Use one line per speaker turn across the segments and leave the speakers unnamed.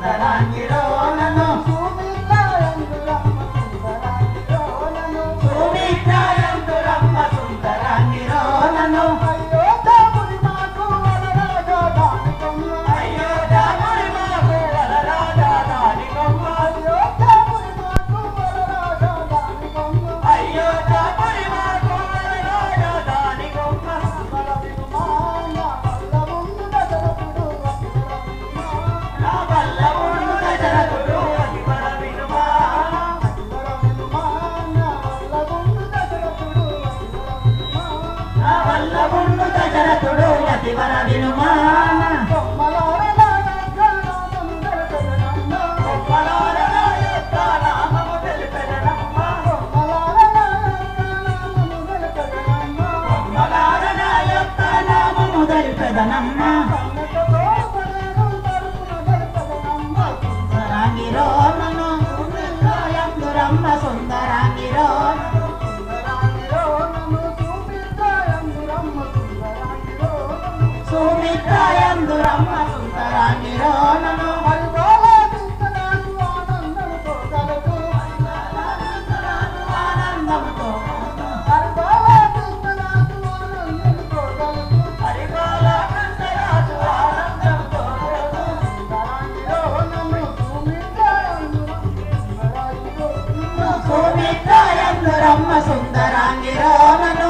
సుందరాంగిరో నన్ను సుమిత్రాయందురమ్మ సుందరాంగిరో నన్ను అయ్యో దాముడి మాకు వరరాజా దానికమ్మ అయ్యో దాముడి మాకు వరరాజా దానికమ్మ నా వల్ల ఉండు దశరథుడు అతివర వినుమా నా వల్ల ఉండు దశరథుడు అతివర వినుమా గొప్పలార నా యొక్క నామము తెలిపెదనమ్మ గొప్పలార నా యొక్క నామము తెలిపెదనమ్మ సుందరాంగిరో నన్ను సుందరాయందురమ్మ సుందరాంగిరో సుమిత్రాయందురమ్మ సుందరాంగిరో నన్ను ఆనందముతో హరిగోల కందరాజు ఆనందంతో సుమిత్రాయందురమ్మ సుందరాంగిరో నన్ను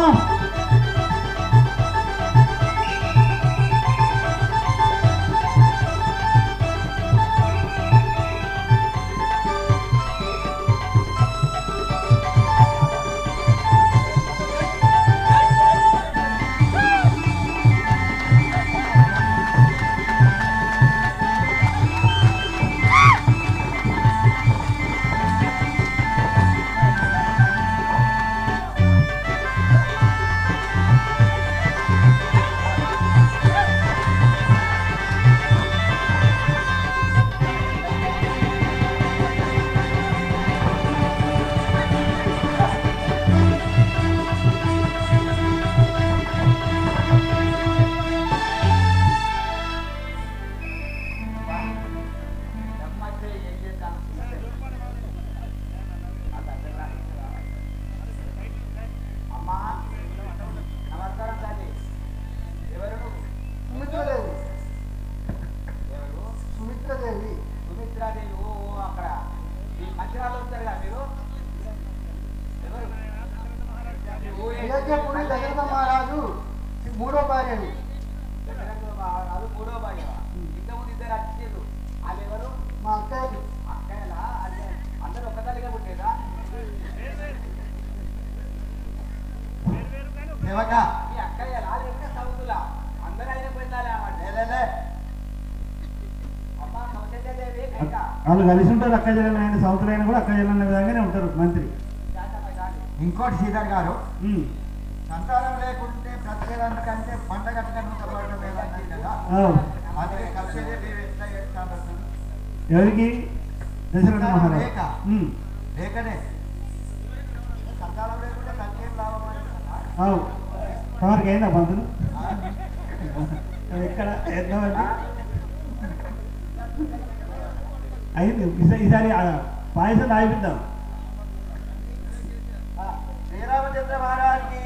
అమ్మా నమస్కారం తల్లి ఎవరు నువ్వు ఎవరు
సుమిత్రదేవి
సుమిత్రాదేవి ఓ ఓ అక్కడ ఈ మంచిరాలు వస్తారు కదా మీరు ఎవరు మీ ఊరు ఏంటి?
అయోధ్యపురి దశరథ మహారాజు మూడో భార్యని
దశరథ మహారాజు మూడో భార్య ఇంతకుముందు ఇద్దరు వచ్చిండ్రు వాళ్ళు ఎవరు
మా అక్కయ్యకి
అక్కయ్యలా అదే అందరూ ఒక్క తల్లిగా పుట్టేదా
దేవక
మీ అక్కయ్యలా లేకపోతే సౌతులా అందరూ అయిన పోయిందాలే అన్నమాట అమ్మ కౌశల్యాదేవి కైక
వాళ్ళు కలిసి ఉంటారు అక్క జిల్లా ఆయన సౌత్ అయినా కూడా అక్క జిల్లా అన్న విధంగానే ఉంటారు మంత్రి
శాంతమ్మ కానీ
ఇంకోటి శ్రీధర్ గారు
ఉమ్.
సంతానం లేకుంటే ప్రత్యేకంటే పండగ కనుకబడడం ఏదన్నది కదా
అవును.
అదే కౌశల్యదేవి ఎట్లా చేస్తాను
ఎవరికి దశరథ మహారాజు
లేక.
ఉమ్.
లేకనే సంతానం లేకుంటే ప్రత్యేక లాభం అని కదా.
అవు తమరికి అయిందా పంతులు ఎక్కడ ఎంతమంది అయింది ఈసా- ఈసారి ఆ పాయసం తాగిపిద్దాం
శ్రీరామచంద్ర మహారాజ్కి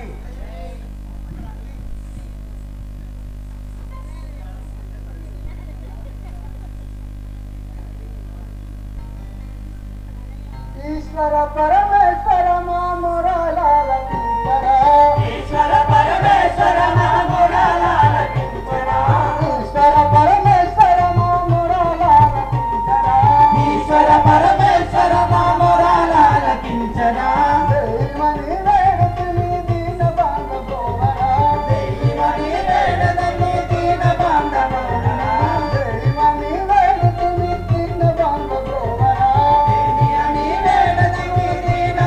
ఈశ్వర పరమేశ్వర మామురాల
ఈశ్వర పరమేశ్వర నామమురాలాలకించరా.
ఈశ్వర పరమేశ్వర మామురాల
ఈశ్వర పరమేశ్వర నామమురాలాలకించరా.
దైవని వేడుకుని దీన బాంధ గోవరా
దైవని వేడదని దీన బాంధవురా.
దైవని వేడుకుని దీన బాంధ గోవరా
దేనియని వేడదని దీన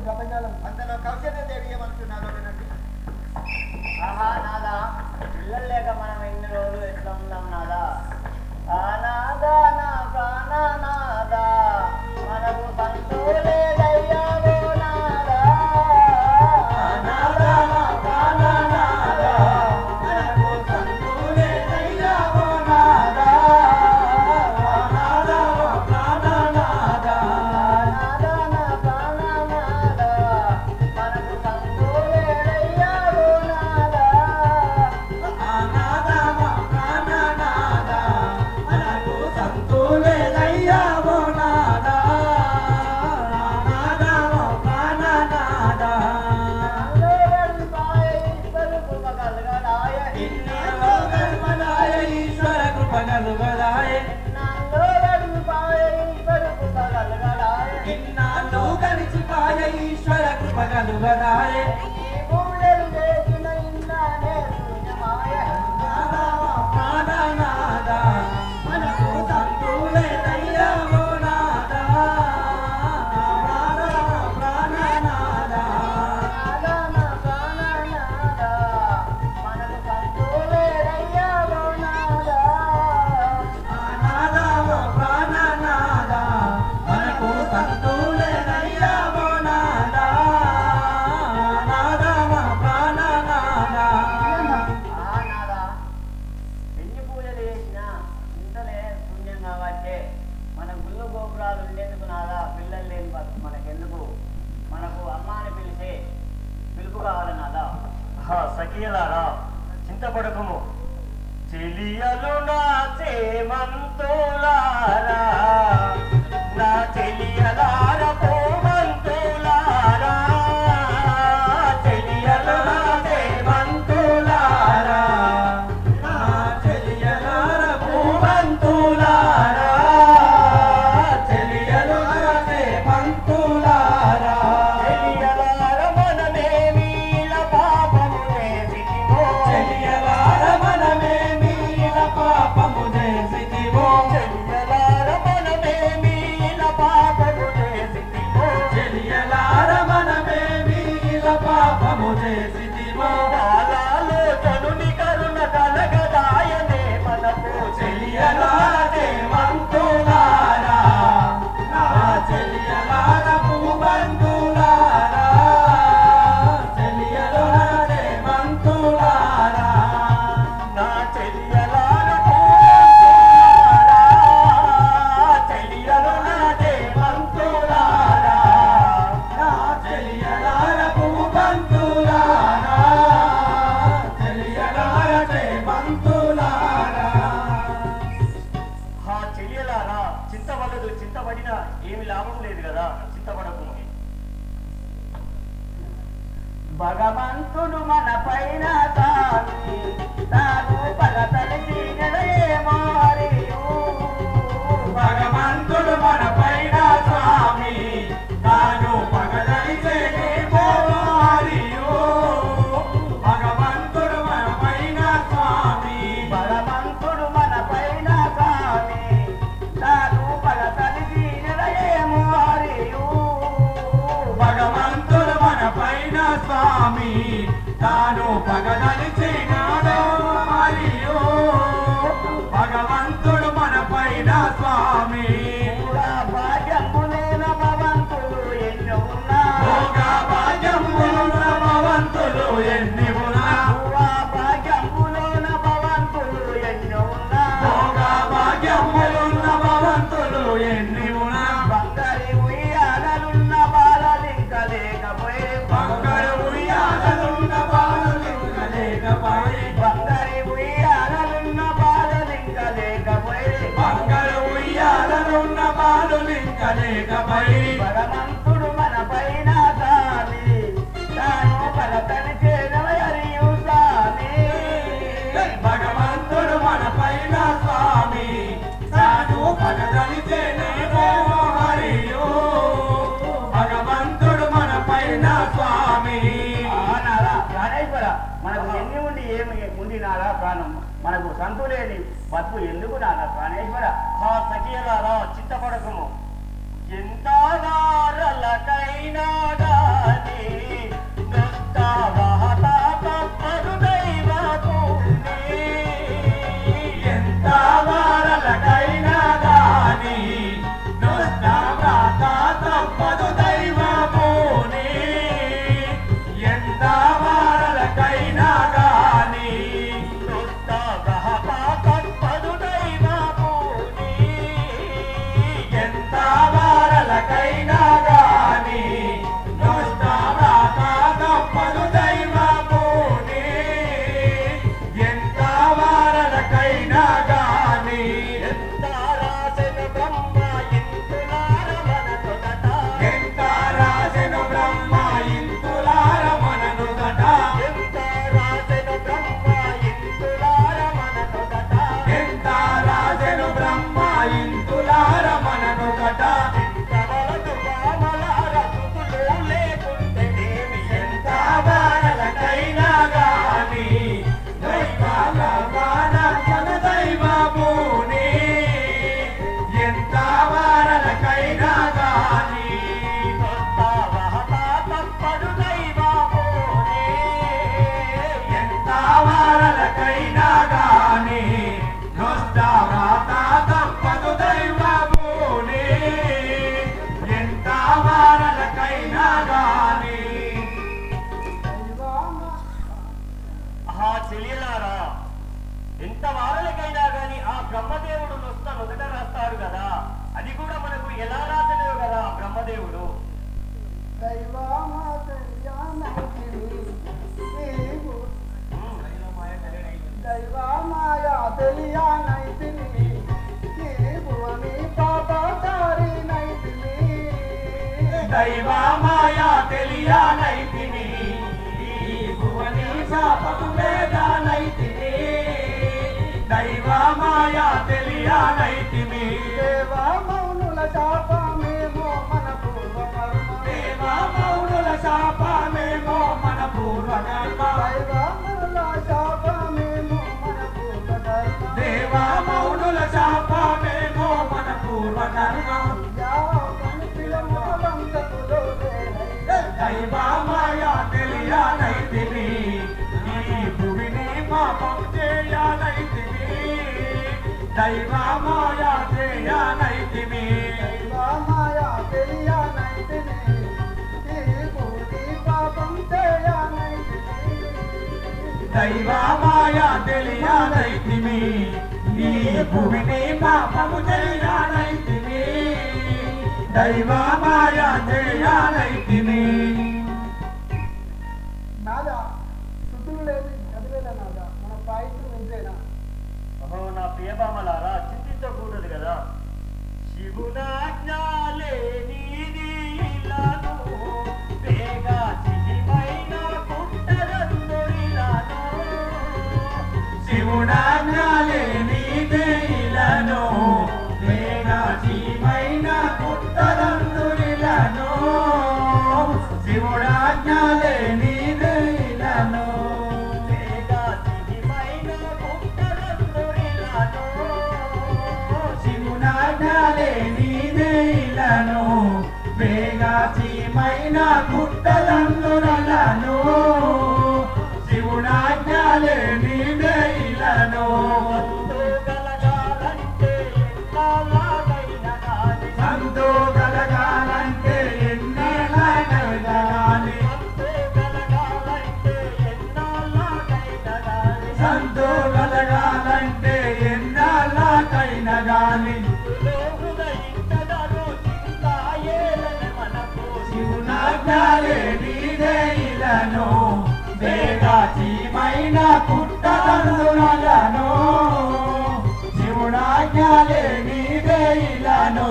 ప్రపంచాలం అంతలో కౌశల్య దేవి ఏమంటున్నారో వినండి
ఆహా నాదా పిల్లలు లేక మనం ఎన్ని రోజులు ఎట్లా ఉన్నాం నాదా ఆ నాదా నా ప్రాణ నాదా మనకు సంతోలేదయ్యావో నాదా ఆ నాదా నా ప్రాణ నాదా మనకు సంతోలేదయ్యావో నాదా ఆ నాదా నా ప్రాణ నాదా నాదా నా ప్రాణ నాదా మనకు సంతోలేదయ్యావో నాదా
ఈశ్వర కృప కలుగదాయే ప్రాణనాదా మనకు సంతులే దయ్యావో నాదా ప్రాణ ప్రాణనాదా నాదా ప్రాణనాదా మనకు సంతులే దయ్యావో నాదా నాదా ప్రాణనాదా
ఎన్ని పూజలు చేసినా ఇంతనే శూన్యం కాబట్టి మన గుళ్ళు గోపురాలు ఉండేందుకు నాదా పిల్లలు లేని బతుకు మనకెందుకు మనకు అమ్మ అని పిలిచే పిలుపు కావాలి నాదా
సఖీలారా చింతపడకము చెలియలు నా చేమంతులారా నా చెలియలార పోమంతులారా చెలియలు నా చేమంతులారా నా చెలియలార పోమంతులారా చెలియలు నా చేమంతులారా చెలియలార మనమేమీల పాపము చేసితిమో చెలియలార మనమేమీల పాపము చేసితిమో చెలియలార మనమేమీల పాపము చేసితిమో చెలియలార మనమేమీల పాపము చేసితిమో బాలాలో జనుని కరుణ కలగదాయనే మనకు చెలియలారే మంతులారా నా చెలియలార పూబంతులారా చెలియలారే మంతులారా నా చెలియలార పూబంతులారా చెలియలారే మంతులారా నా చెలియలార పూబంతులారా చెలియలారే మంతులారా ఆ చెయ్యలారా చింతపడదు చింతపడినా ఏమి లాభం లేదు కదా చింతపడకు
భగవంతుడు మన పైన తాను తాను పగతలిసి నెలయేమో హరియు.
భగవంతుడు మన పైన స్వామి తాను పగదలిచేమో మరియు భగవంతుడు మన పైన స్వామి
భగవంతుడు మన పైన స్వామి తాను పగతలిసి నెలయేమో హరియు.
భగవంతుడు మన పైన స్వామి తాను పగదలిచినాడు మరియు భగవంతుడు మన పైన స్వామి
కూడా భాగ్యములేన భగవంతుడు ఎన్నో ఉన్నా
భోగ భాగ్యమున్న భగవంతుడు ఎన్ని ఉన్నా
కూడా భాగ్యములోన భగవంతుడు ఎన్నో ఉన్నా
భోగ భాగ్యములున్న భగవంతుడు ఎన్ని ఉన్నా
బంగారి ఉయ్యాలలున్న బాలలింక లేకపోయే
బంగారు ఉయ్యాలలున్న బాలులు లేకపోయి
బంగారి ఉయ్యాలలున్న బాలలింక లేకపోయే
బంగారు ఉయ్యాలలున్న బాలులు లేకపోయి
భగవంతుడు మన పైన సామి తాను పలకని చేనవరియు సామి
భగవంతుడు మన పైన స్వామి తాను పగదలిచేనేమో మరియు భగవంతుడు మన పైన స్వామి
నారా ప్రాణేశ్వర మనకు ఎన్ని ఉండి ఏమి ఉంది నారా ప్రాణం మనకు సంతులేని బతుకు ఎందుకు నారా ప్రాణేశ్వర
ఆ సఖీలారా చింతపడకము ఎంత వారలకైనా
దైవమాయ తెలియనైతిని ఈ భువని పాపచారి నైతిని
దైవమాయ తెలియనైతిని ఈ భువని శాపము వేదనైతిని దైవమాయ తెలియనైతిని
దేవ మౌనుల శాపమేమో మన పూర్వకర్మ
దేవ మౌనుల శాపమేమో మన పూర్వకర్మ
దైవ మౌనుల శాపమేమో మన పూర్వకర్మ
దేవ మౌనుల శాపమేమో మన పూర్వకర్మ
యా పంపిల వంశకులో
దైవమాయ తెలియనైతిని ఈ భూమిని పాపం చేయనైతిని దైవమాయ చేయనైతిని
దైవమాయ తెలియనైతిని ఈ భూమి పాపం చేయనైతిని
దైవమాయ తెలియనైతిని ఈ భూమిని పాపము చేయనైతిని దైవమాయ చేయనైతిని
నాదా శుద్ధులు లేదు చదివేదా నాదా మన పాయితులు ఉంటేనా
ఓహో నా ప్రియబామలారా చింతించకూడదు కదా శివునాజ్ఞాలే నీదిలాను వేగా చిహిమైన పుట్టరందరిలాను
శివుడాజ్ఞాలే నీదేలను వేగాచీమైన పుట్టరందురిలను శివుడాజ్ఞాలే నీదేలను
వేగా చిహిమైన పుట్టరందరిలాను
శివుడాజ్ఞాలే నీదేలను వేగాచీమైన పుట్టరందురలను శివుడాజ్ఞాలే నీదేలను
సంతో కలగాలంటే ఎన్నాళ్ళకైనా గాని.
సంతో కలగాలంటే ఎన్నాళ్ళకైనా గాని శివునాజ్ఞాలే నీదేలను వేగాచీమైన పుట్టదందులను శివునాజ్ఞాలే నీదేలను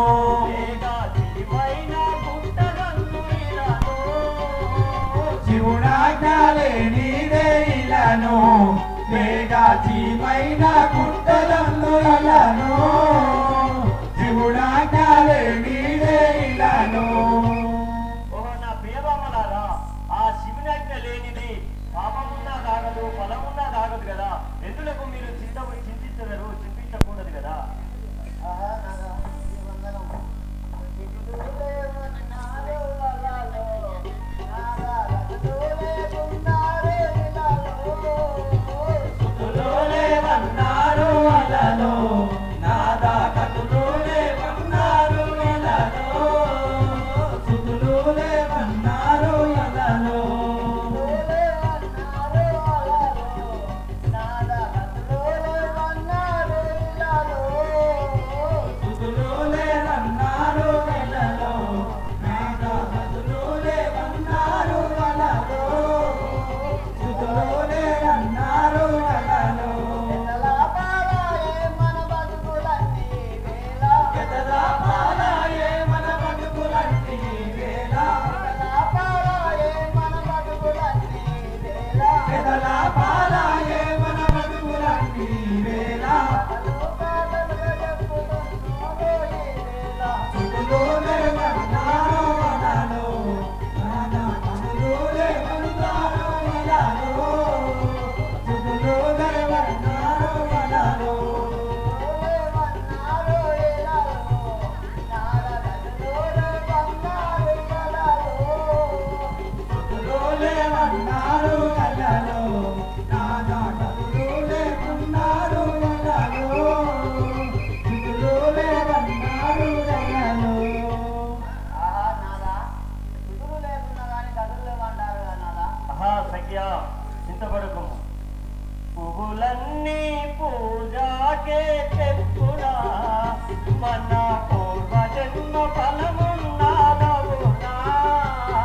శివునాజ్ఞాలే నీదేలను వేగాచీమైన పుట్టదందులను శివునాజ్ఞాలే నీదేలను
ఆ శివునాజ్ఞ లేనిది పాపమున్నా కాగదు ఫలమున్నా కాగదు కదా ఎందులకు మీరు చింత చింతించగలరు చింతించకూడదు కదా
ఆహా నాదా ఈ వందనం నాలో వలాలో నాదా రతులే ఉన్నారే ఇలాలో
కతులోలే వన్నారు అలలో నాదా కతులోలే వన్నారు ఎలలో సుతులోలే వన్నారు ఎలలో సుతులోలే వన్నారు ఎలలో నాదా కతులోలే వన్నారు అలలో సుతులోలే వన్నారు ఎలలో ఎదలా పాలాయే మన బతుకులన్నీ వేళ ఎదలా పాలాయే మన బతుకులన్నీ వేళ చుట్టులోనే వన్నారు అలలో నానా కనులోనే వన్నారు అలలో చుట్టులోనే వన్నారు అలలో చుట్టులోనే వన్నారు అలలో నానా కనులోనే వన్నారు అలలో చుట్టులోనే వన్నారు అలలో
ఆహా సఖ్య చింతపడకము పువ్వులన్నీ పూజాకే చెప్పునా మన పూర్వజన్మ ఫలమున్నాదవునా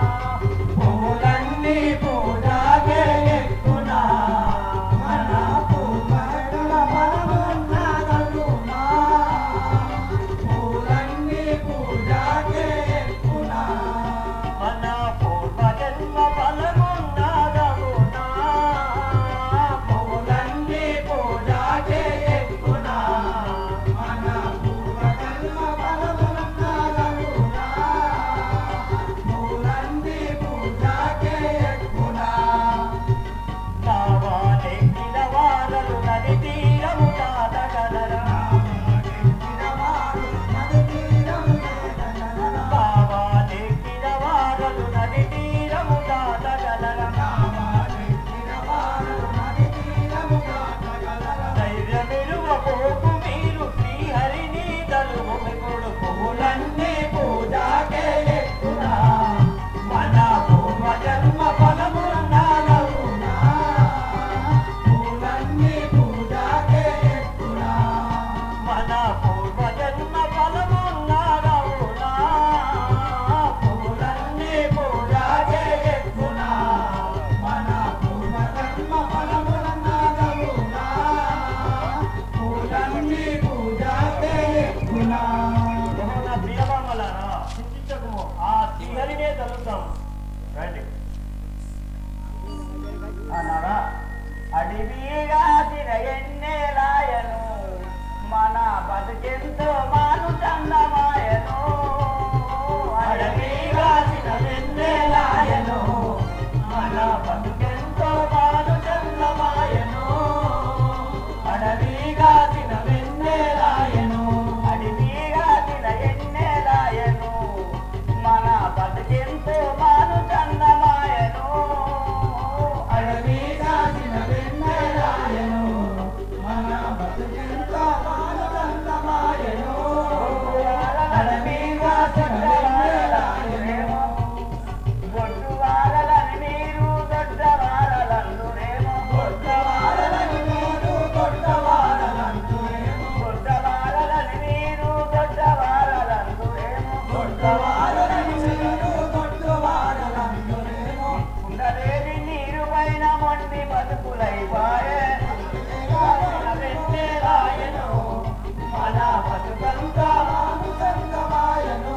పూలైపాయే కాసిన వెన్నెలాయను మన బతుకంతా
మానుసంగమాయను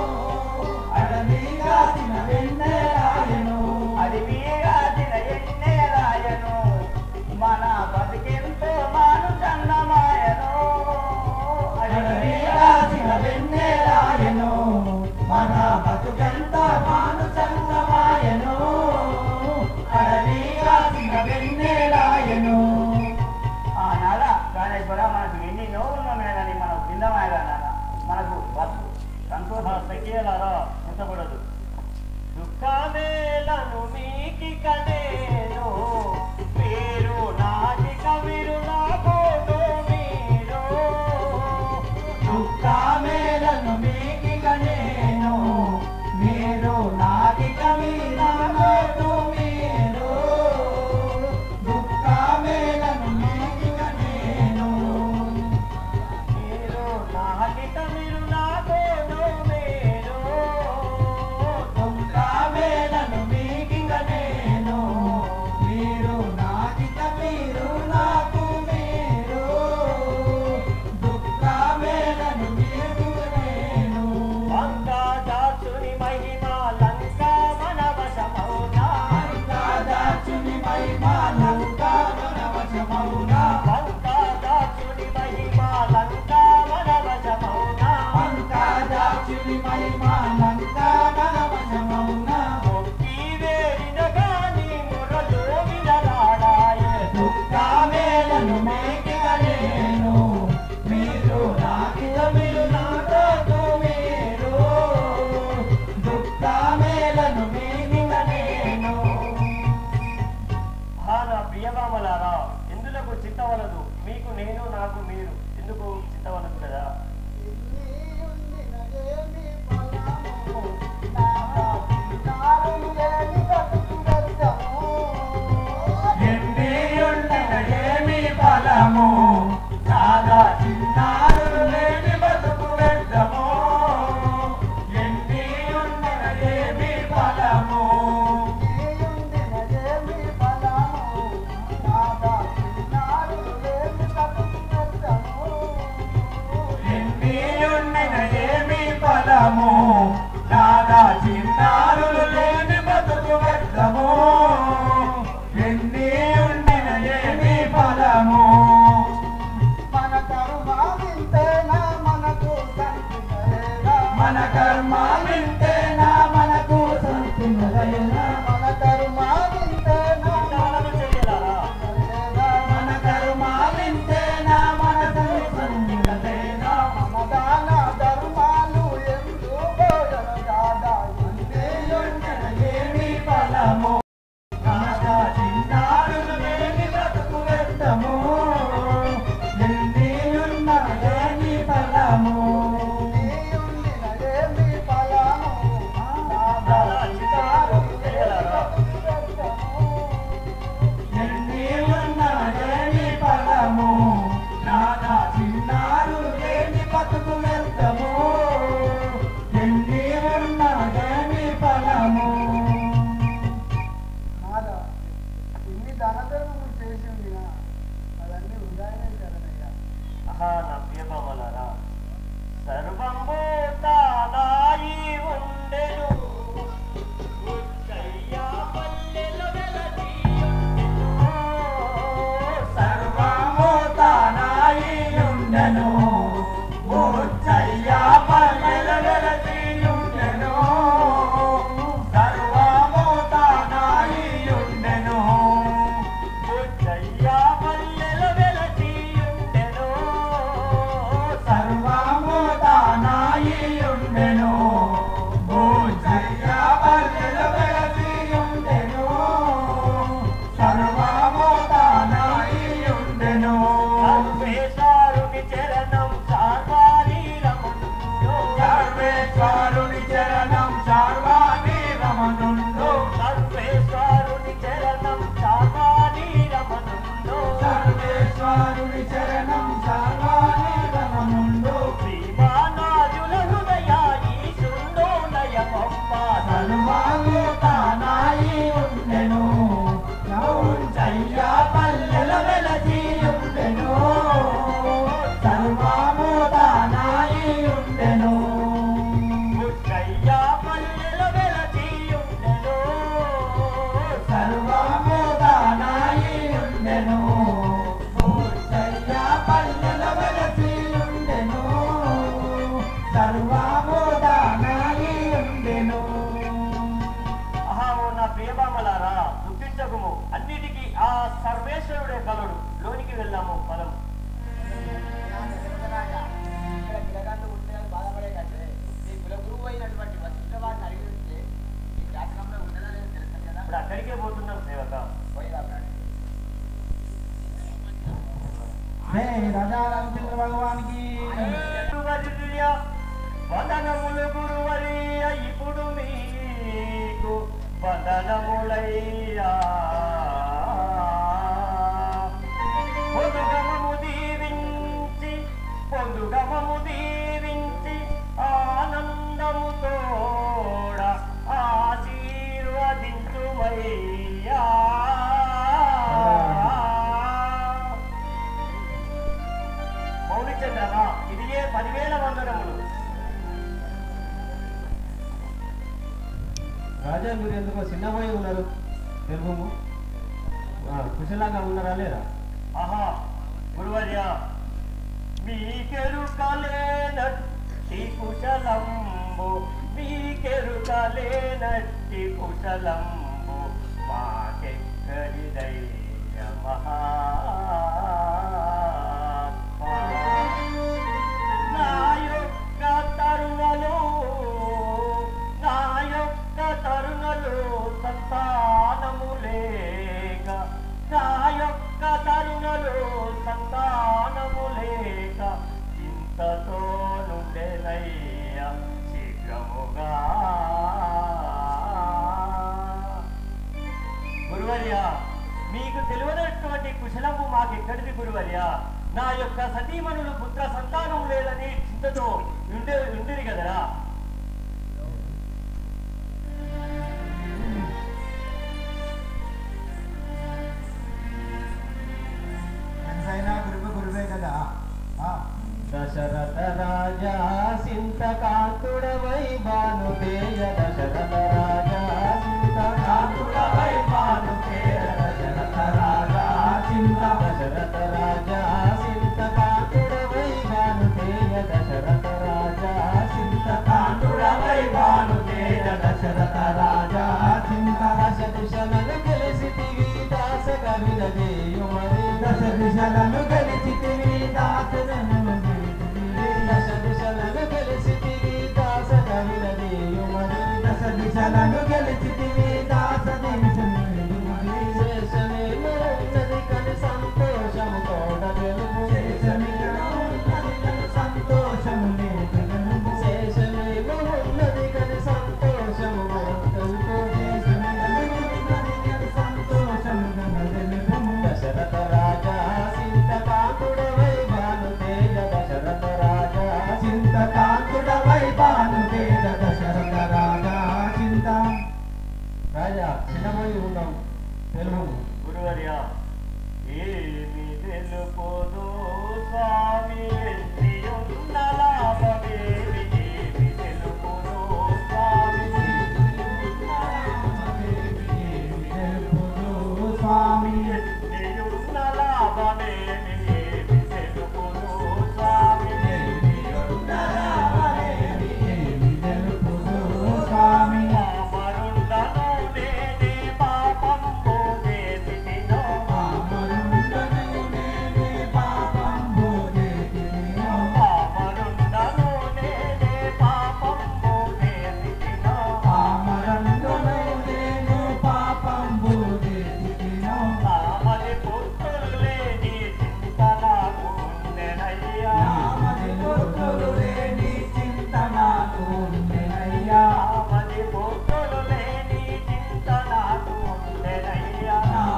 అడవిగాసిన వెన్నెలాయను
అడివిగాసిన ఎన్నెలాయను మన బతికెంతో మానుసన్నమాయను
అడవిగాసిన వెన్నెలాయను మన బతుకంత మానుసంగమాయను అడవిగాసిన వెన్నెలాయను
ప్రియబామలారా దుఃఖించకము అన్నిటికీ ఆ సర్వేశ్వరుడే కలడు లోనికి వెళ్ళాము పదం
ఇక్కడ పిల్లగాళ్ళు ఉంటుందని బాధపడే కంటే నీ కుల గురువు అయినటువంటి వశిష్ఠ వారిని అడిగి ఉంటే ఈ శాసనంలో ఉండదా లేదో తెలుస్తుంది కదా
ఇప్పుడు అక్కడికే పోతున్నాం సేవక
పోయిరా ప్రాణి.
జై రాజా రామచంద్ర భగవానికి
గురువర్య, వందనములు గురువర్య ఇప్పుడు మీకు వందనములయ్యా పొందుగమము దీవించి పొందుగమము దీవించి ఆనందము తోడ ఆశీర్వదించుమయ్యా మౌలిచంద్రమా ఇది ఏ పదివేల వందనములు
రాజా మీరు ఎందుకో చిన్నపోయి ఉన్నారు తెలుగు కుశలంగా ఉన్నారా లేదా
ఆహా గురువర్య మీకెరుకలేనట్టి కుశలంబు మీకెరుకలేనట్టి కుశలంబు మాకెక్కడిదయ్య మహాత్మా నా యొక్క తరుణలో నా యొక్క తరుణలో సంతానము లేక నా యొక్క తరుణలో సంతానము లేక చింతతో నుండెనయ్య శీఘ్రముగా గురువర్య మీకు తెలియనటువంటి కుశలము మాకెక్కడిది గురువర్య నా యొక్క సతీమణులు పుత్ర సంతానం లేదని చింతతో ఉండే ఉండిరి కదరా
ఎంతైనా గురువు గురువే కదా ఆ,
దశరథ రాజా సింతకాంతుడవై భానుతేయ దశరథ రాజా సింతకాంతుడవై భానుతేయ దశరథ రాజా చింత దశరథ రాజా సింతకాంతుడవై భానుతేయ దశరథ రాజా సింతకాంతుడవై భానుతేయ దశరథ రాజా చింత దశ దిశలను గెలిసితివి దాస కవిల చేయుమరి దశ దిశలను గెలిచితివి దాసలను దశ దిశలను గెలిచితివి దాస కవిల చేయుమరి దశ దిశలను గెలిచితివి దాస శేషమేమో ఉన్నది కని సంతోషము తోడ గెలుపు సంతోషము శేషమేమో ఉన్నది కని సంతోషము దశరథ రాజా సింతకాంతుడవై భానుతేజ దశరథ రాజా
చింతకాంతుడవై భానుతేజ దశరథ రాజా చింత
రాజా చిన్నమై ఉన్నాం తెలుగు
గురువర్య ఏమి తెలుపోదు స్వామి ఎన్నియున్న లాభమేమి ఏమి తెలుపును స్వామి
స్వామి
ఎన్నియున్న లాభమేమి ఏమి తెలుపును స్వామి
స్వామి
పామరుండను నేనే పాపంబు చేసినో పామరుండను నేనే పాపంబు చేసినో నామది పుత్రులు లేని చింత నాకు ఉండెనయ్యా నామది పుత్రులు లేని చింత నాకు ఉండెనయ్యా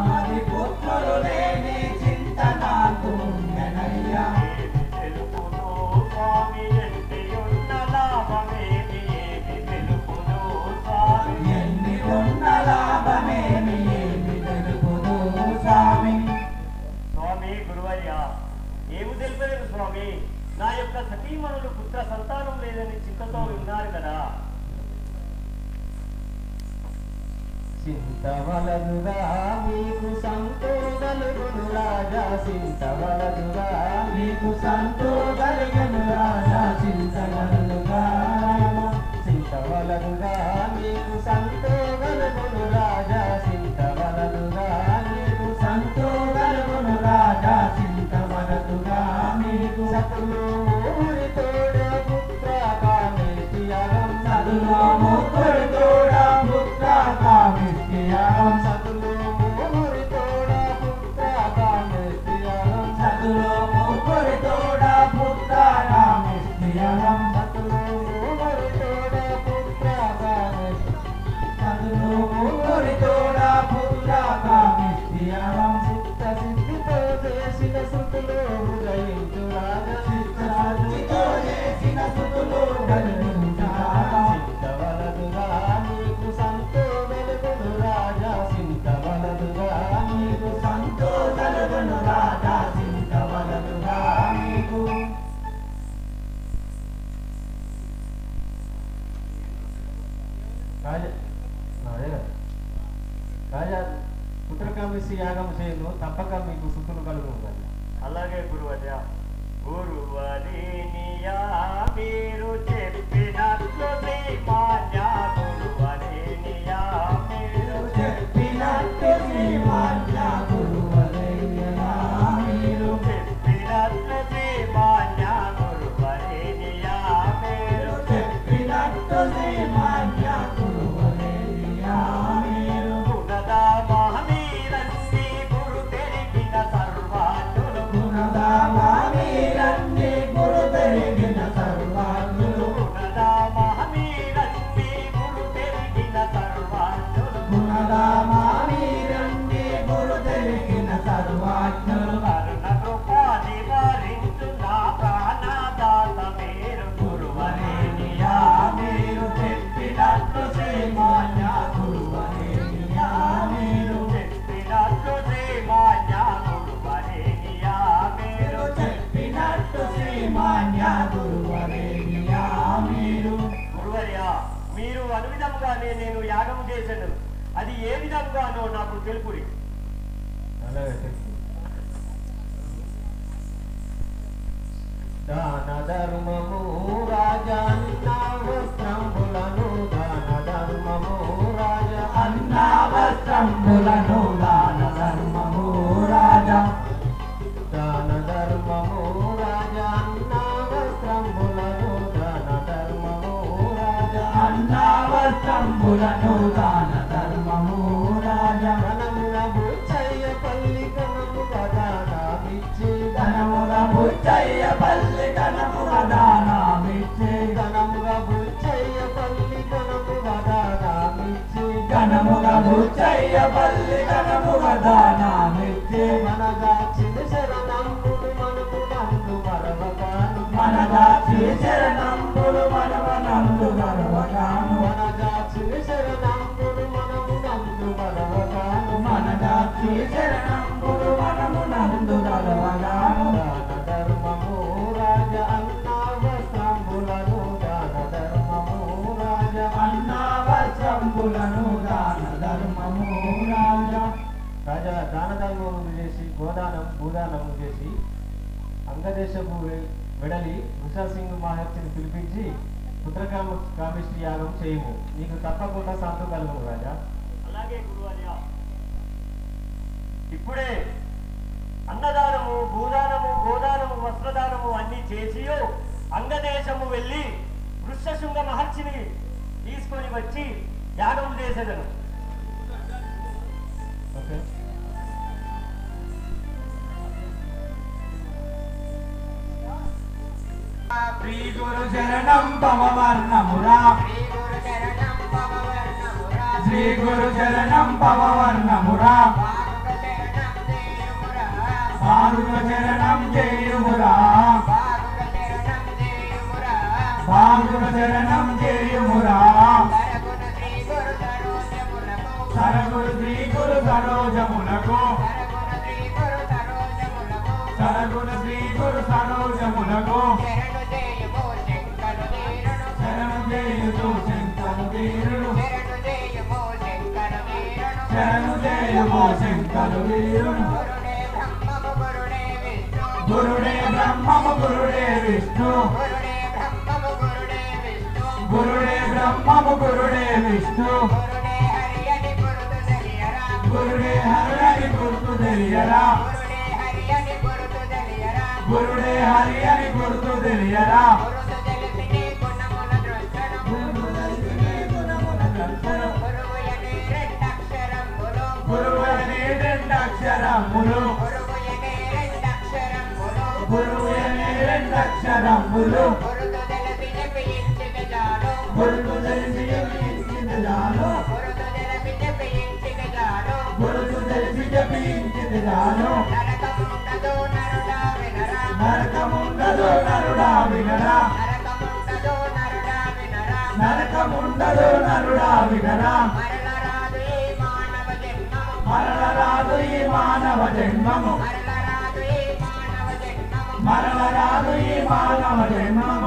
ఏమి తెలుపును స్వామి ఎన్నియున్న లాభమేమి ఏమి తెలుపును స్వామి
ఎన్ని ఉన్న లాభమేమి ఏమి తెలుపుదు స్వామి
స్వామి గురువయ్య ఏమి తెలిపలేదు స్వామి నా యొక్క సతీమణులు పుత్ర సంతానం లేదని చింతతో ఉన్నారు కదా
చింతవలదుగా మీకు సంతోషలుగును రాజా చింతవలదుగా
నీకు సంతో కలిగను రాజా చింతగలుగా
చింతవలదుగా మీకు సంతోషలుగును రాజా రాజా పుత్రకామేశ్వరి యాగం చేయను తప్పక మీకు సుఖులు కలుగును రాజా
అలాగే గురువర్య గురువరేనియా మీరు చెప్పినట్లు శ్రీమాన్య గురువరేనియా మీరు
చెప్పినట్టు శ్రీమాన్య గురువరేణ్యా మీరు
చెప్పినట్లు శ్రీమాన్య గురువరేనియా మీరు
చెప్పినట్టు శ్రీమాన్య గురువరేణ్యా మీరు
గుణదా మహనీరంది గురు పెరిగిన సర్వాజులు
గుణదామానీరండి గురు పెరిగిన సర్వాంగులు
గుణదా మహనీరంది గురు పెరిగిన సర్వాజులు
గుణదామానీరండి గురు పెరిగిన సర్వాజ్ఞులు
కరుణ కృపా నివారించు నా ప్రాణదాత మీరు గురువరేనియా
మీరు చెప్పినట్లు శ్రీమాన్య గురువరేణ్యా మీరు
చెప్పినట్లు శ్రీమాన్య గురువరేనియా మీరు
మీరు చెప్పినట్టు శ్రీమాన్య గురువరేణ్యా మీరు
గురువర్యా మీరు అను విధంగానే నేను యాగం చేశాను అది ఏ విధంగానో నాకు తెలుపురి
అలాగే చెప్పు దాన ధర్మము రాజన్న వస్త్రంబులను దాన ధర్మము రాజ
అన్నావస్త్రంబులను దాన ధర్మము రాజా
దాన ధర్మము రాజ అన్న వస్త్రంబులను దాన ధర్మము రాజ
అన్నావస్త్రంబులను దాన ధర్మము రాజా
ధనముల బుచ్చయ్య పల్లి కనము దానమిచ్చి
ధనముగా బుచ్చయ్య పల్లి ధనముగా దానమిచ్చే
ధనముగా బుచ్చయ్య పల్లి కనము దానమిచ్చి
ఘనముగా బుచ్చయ్య పల్లి ఘనముగా దానమిచ్చే
మనగా చిన్న శరణంబుడు మనము నందు మరవగాను
మనగా శరణంబులు మనవనందు గర్వగాను
మనగా చిన్న శరణంబుడు మనము నందు మరవగాను
మనగా శరణంబులు మనము నందు గర్వగాను
దాన ధర్మము రాజ అన్న వస్త్రంబులను దాన ధర్మము రాజ
అన్నావస్త్రంబులను దాన ధర్మము రాజా
రాజా దాన ధర్మములు చేసి గోదానం భూదానము చేసి అంగదేశపు వె- వెడలి సింగ్ మహర్షిని పిలిపించి పుత్రకామ కామిష్టి యాగం చేయము నీకు తప్పకుండా శాంతం కలుగును రాజా
అలాగే గురువర్య ఇప్పుడే అన్నదానము భూదానము గోదానము వస్త్రదానము అన్ని చేసియో అంగదేశము వెళ్ళి వృక్షశృంగ మహర్షిని తీసుకొని వచ్చి యాగం చేసేదను
ఓకే
శ్రీ గురు శరణం పవవర్ణమురా శ్రీ గురు శరణం పవవర్ణమురా పాదుక శరణం చేయుమురా పాదుక శరణం చేయుమురా సరగురు శ్రీ గురు సరోజములకు సరగురు శ్రీ గురు సరోజములకు శరణు చేయుతూ శంకరు వీరుడు శరణు చేయుమో శంకరు వీరుడు గురుడే బ్రహ్మము గురుడే విష్ణు గురుడే బ్రహ్మము గురుడే విష్ణు గురుడే హరి గుర్తు తెలియరా గురుడే హరి అని గుర్తు తెలియరా గురువు అనే రెండక్షరములు గురువు అనే రెండక్షరములు గురువు తెలిసి జపించిన జాను గురువు తెలిసి జపించిన జాను నరకముండదు నరుడా వినరా నరకముండదు నరుడా వినరా మరల రాదు ఈ మానవ జన్మము మరల రాదు ఈ మానవ జన్మము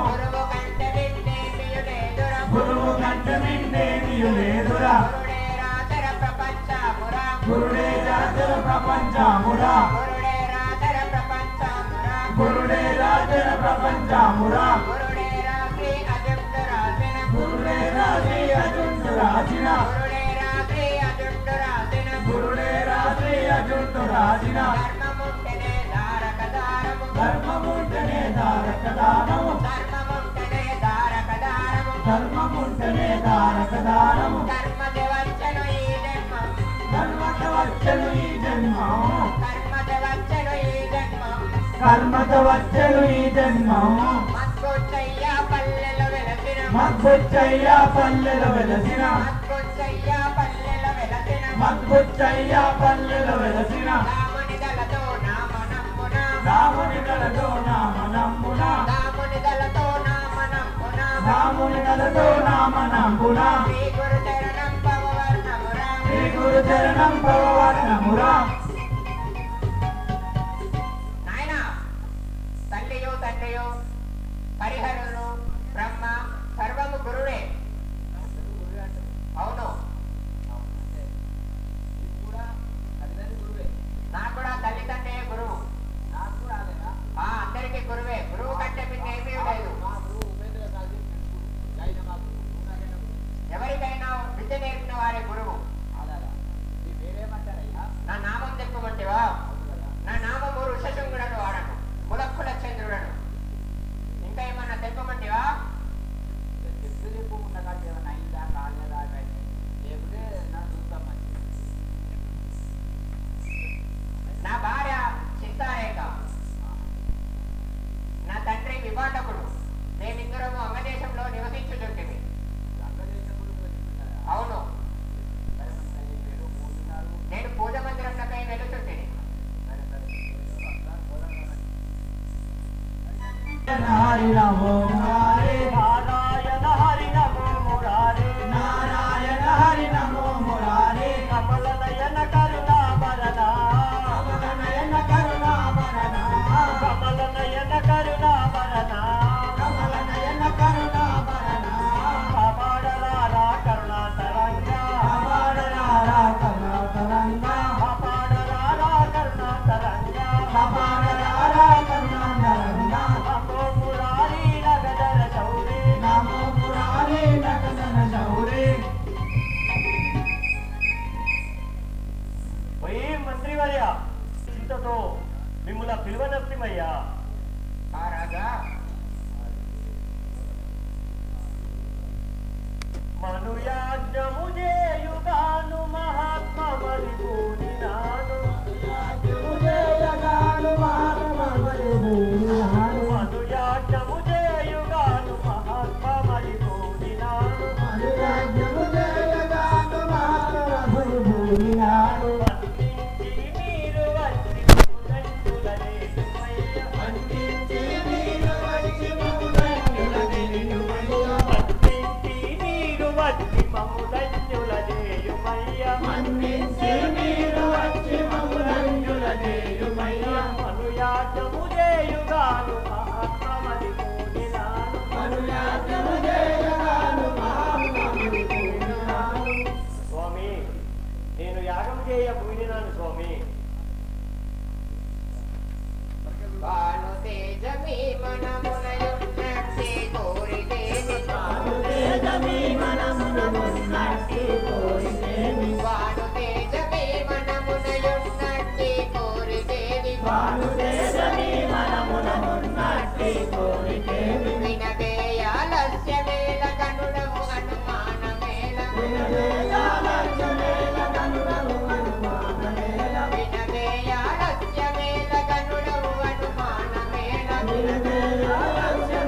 గురువు కంటే మిండేమియు లేదురా గురుడే రాజర ప్రపంచమురా
గురుడే రాజర ప్రపంచమురా
గురుడే రాజర ప్రపంచమురా
గురుడే రాత్రి అజంత రాసిన
గురుడే రాజి అజుండు రాజిన
గురుడే రాత్రి అజంత రాసిన
గురుడే రాజి అజుండు రాజిన
ధర్మముంటనే దారక దారము
ధర్మముంటనే దారక దానము
ధర్మముంటనే దారక దారము
ధర్మముంటనే దారక దానము
కర్మది వచ్చను ఈ జన్మం
కర్మట వచ్చను ఈ జన్మం
కర్మది వచ్చను ఈ జన్మం
కర్మట వచ్చను ఈ జన్మం
మత్కొచ్చయ్య పల్లెలు వెలసిన
మద్బుచ్చయ్య పల్లెలు వెలసిన
మత్కొచ్చయ్య పల్లెలు వెలసిన
మద్బుచ్చయ్య పల్లెలు వెలసిన
రాముని దళతో నామనమ్మున
రాముని కలతో నామ నమ్మున
రాముని దళతో నామనమ్మున
రాముని కలతో నామ నమ్మున
శ్రీ గురు చరణం పవవర్ణమురా
శ్రీ గురు చరణం పవవర్ణమురా
నాయన తల్లియు తండ్రియు హరిహరులు బ్రహ్మ సర్వము గురువే అవును నాకు కూడా తల్లి తండ్రి గురువు ఆ, అందరికీ గురువే గురువు కంటే మీకు ఏమీ లేదు ఎవరికైనా విద్య నేర్పిన వారే గురువు నా నామం చెప్పమంటేవా నా నామము ఋషశృంగుడను వాడను ములక్కుల చంద్రుడను ఇంకా ఏమన్నా చెప్పమంటేవా నా భార్య చింతారేఖ నా తండ్రి విభాటకుడు మేమిద్దరము అంగదేశంలో నివసించుచుంటిమి అవును నేను పూజ మందిరంలోకై వెళుతుంటిని
హరి నమో మురారే
నారాయణ హరి నమో మురారే
నారాయణ హరి నమో మురారే
కమల నయన కరుణాభరణ
కమలనయన కరుణాభరణ
కమల నయన కరుణాభరణ
కమలనయన కరుణాభరణ
కాపాడరారా కరుణాతరంగా
కాపాడరారా కరుణాతరంగా
కాపాడరారా కరుణాతరంగా
కాపాడరారా కరుణాతరంగా
నమో మురారి నగదర చౌరి
నమో మురారే నగదన శౌరే
పోయి మంత్రివర్య చింతతో మిమ్మల పిలువనప్పిమయ్యా
ఆ రాజా
మనుయాజ్ఞము చేయుగాను మహాత్మ మరిపోని నాను
జయగాను మానవరి భూమిహాను
మనుయాజ్ఞము చేయుగాను మహాత్మ మరిపోని నాను
అనురాజ్యము జయగాను మానవరి భూమిహాను
అందించి మీరు వచ్చి దండులనే
అందించి నీరు వచ్చి మమ్ములను
అందించి మీరు వచ్చి మము దండులనేయుమయ్య
అందించి నీరు వచ్చి మమ్ములంజులనేయుమయ్యా
మనుయాజ్ఞము చేయుగాను మహాత్మ మరిపోని నాను
అనురాజ్యము జయగాను మానవరి భూమిహాను
స్వామి నేను యాగం చేయ పూనినాను స్వామి
వాను తేజమీ మనమునయున్నట్టి కోరిదేవి
తేజమీ మనమునమున్నట్టి కోరితేమి
వాను తేజమీ మనమునయున్నట్టి కోరిదేవి
వాను తేజమీ మనమునమున్నట్టి కోరితేమి
వినవేయాలస్య వేల గనుడము అనుమానమేల
వినవేయాలస్య కనుడము అనుమానమేల
వినవేయాలస్య వేల గనుడము అనుమానమేల
వినవేయాలస్య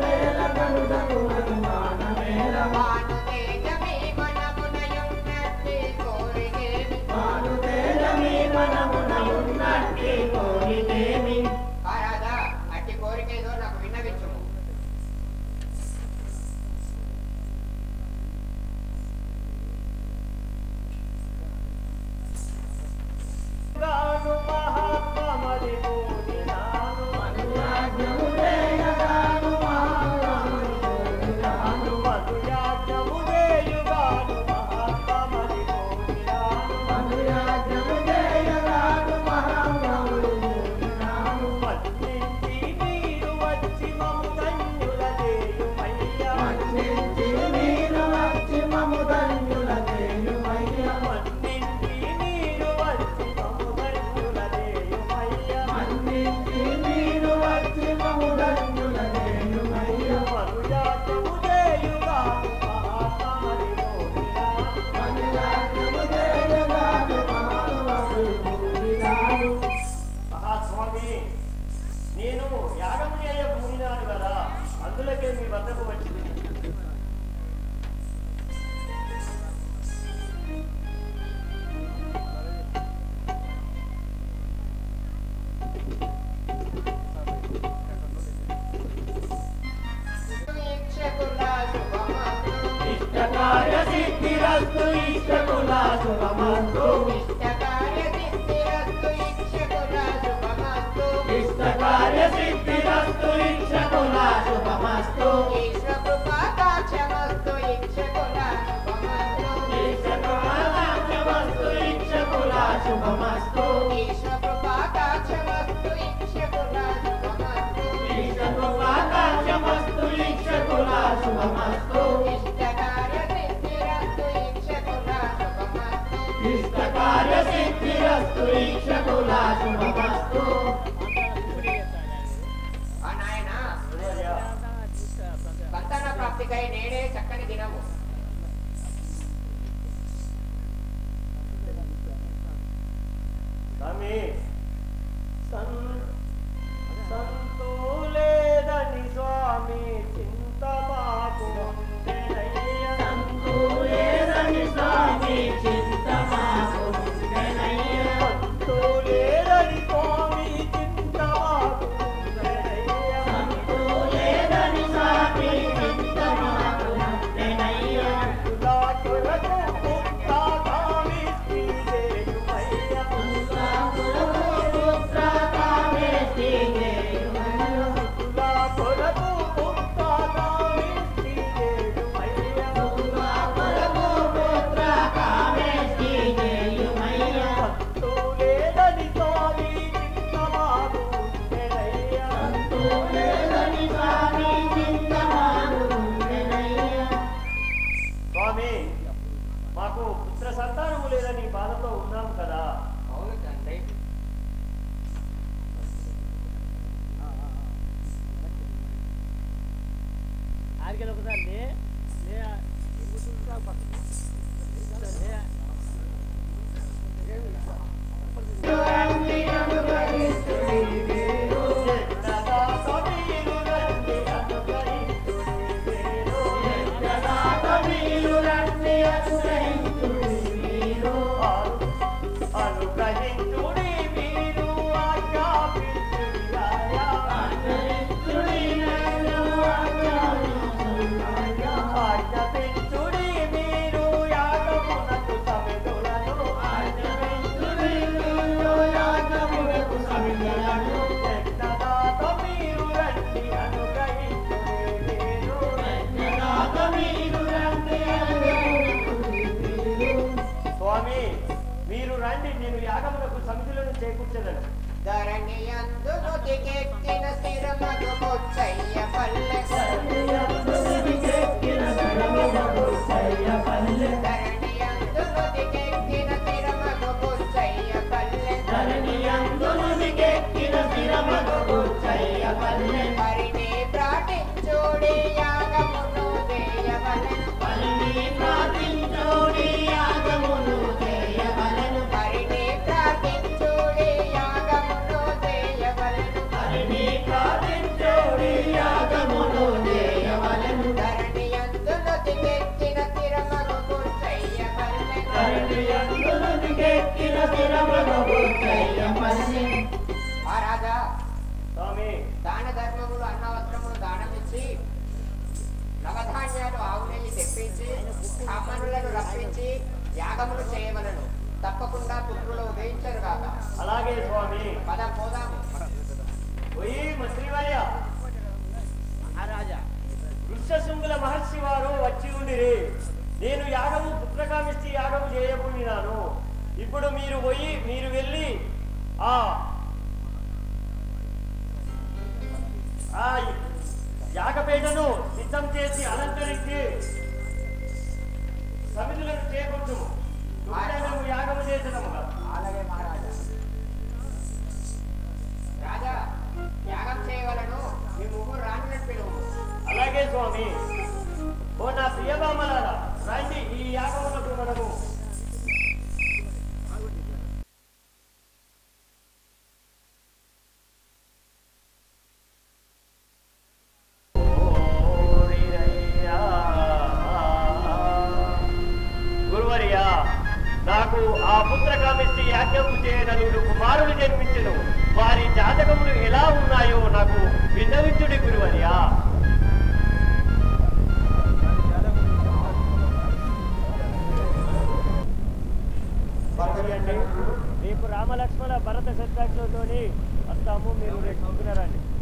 శుభమస్తు
ఇష్టకార్య సిద్ధిరస్తు ఇక్షకుల శుభమస్తు
ఇష్టకార్య సిద్ధిరస్తు ఇక్షకుల శుభమస్తు
ఈశ్వ కృపాకాక్షమస్తు ఇక్షకుల శుభమస్తు
ఈశకమాకాక్షమస్తు ఇక్షకుల శుభమస్తు
ఈశ్వ కృపాకాక్షమస్తు ఇక్షకుల శుభమస్తు
ఈశకమాకాక్షమస్తు ఇక్షకుల శుభమస్తు
ఇష్టకార్య సిద్ధిరస్తు ఇక్షకుల శుభమస్తు
ఇష్టకార్య సిద్ధిరస్తు ఇక్షకుల శుభమస్తు
ఆ నాయన సంతాన ప్రాప్తికై నేడే చక్కని దినము
స్వామి సం- సంతులేదని స్వామి చింత మాకు ఉండెనయ్య.
సంతులేదని స్వామి చింత మాకు ఉండెనయ్య.
సంతులేదని స్వామి చింత మాకు ఉండెనయ్య.
సంతులేదని స్వామి చింత మాకు ఉండెనయ్య.
నా కొరకు పుత్ర కామిష్టి చేయుమయ్య.
పుత్రాకులకు పుత్ర కామేష్టి చేయుమయ్య.
నా కొరకు పుత్ర కామిష్టి చేయుమయ్య.
పుత్రాకులకు పుత్ర కామేష్టి చేయుమయ్య.
సంతులేదని స్వామి చింత మాకు ఉండెనయ్య.
సంతులేదని స్వామి చింత మాకు ఉండెనయ్య.
స్వామి మాకు పుత్ర సంతానము లేదని బాధతో ఉన్నాం కదా
అవును తండ్రి
ఎన్నదా కబీరు రండి అనుగ్రహించుడి మీరు.
జగదాత మీరు రండి అనుగ్రహించుడి మీరు.
అను- అనుగ్రహించుడి మీరు ఆజ్ఞాపించుడి రాయా.
అనుగ్రహించుడి నన్ను ఆజ్ఞాపించుడి.
ఆజ్ఞాపించుడి మీరు యాగమునకు సమిధులను.
ఆజ్ఞాపించుడి మీరు యాగమునకు సమిధులను.
ఎన్నదా కబీరు రండి అనుగ్రహించుడి మీరు.
జగదాత మీరు రండి అనుగ్రహించుడి మీరు.
స్వామి మీరు రండి నేను యాగమునకు సమిధులను చేకూర్చదను
ధరణి అందు నుతికెక్కిన స్థిరమగు ముచ్చయ్య పల్లె
కెక్కిన సరమునకు సయ్యపల్లె.
ధరణి అందు నుతికెక్కిన స్థిరమగు ముచ్చయ్య పల్లె
ధరణియందునికెక్కిన స్థిరమగు సయ్యపల్లె.
హరిని ప్రాటించుడి యాగమును చేయవలెను
పలిని ప్రార్థించుడి యాగమును చేయవలెను.
హరిని ప్రార్థించుడి యాగమును చేయవలెను
హరిని ప్రార్థించుడి యాగమును చేయవలెను.
ధరణి అందు నుతికెక్కిన స్థిరమగు ముచ్చయ్య పల్లె
ధరణియందునికెక్కిన స్థిరమగు సయ్యపల్లె.
మహారాజా
స్వామి
దాన ధర్మములు అన్న వస్త్రములు దానమిచ్చి నవధాన్యాలు ఆవు నెయ్యి తెప్పించి బ్రాహ్మణులను రప్పించి యాగములు చేయవలను తప్పకుండా పుత్రులు ఉదయించరు కాక
అలాగే స్వామి
పద పోదాము
పోయి మంత్రివర్య
మహారాజా
ఋష్యశృంగుల మహర్షి వారు వచ్చి ఉండిరి నేను యాగము పుత్రకామిష్టి యాగము చేయబోయినాను ఇప్పుడు మీరు పోయి మీరు వెళ్ళి ఆ ఆ యాగపేటను సిద్ధం చేసి అలంకరించి సమిధులను చేకూర్చుము మేము యాగము చేసేదముగా
అలాగే మహారాజా రాజా యాగం చేయవలను మీ ముగ్గురు రాణులను పిలువు
అలాగే స్వామి ఓ నా ప్రియబామలారా రండి ఈ యాగములకు మనము గురువర్యా నాకు ఆ పుత్రకామిష్టి యాజ్ఞము చేయనలుగురు కుమారులు జన్మించను వారి జాతకములు ఎలా ఉన్నాయో నాకు విన్నవించుడి గురువర్యా రేపు రామలక్ష్మణ భరత శత్రుఘ్నులతోని వస్తాము మీరు రేపు పంపినారండి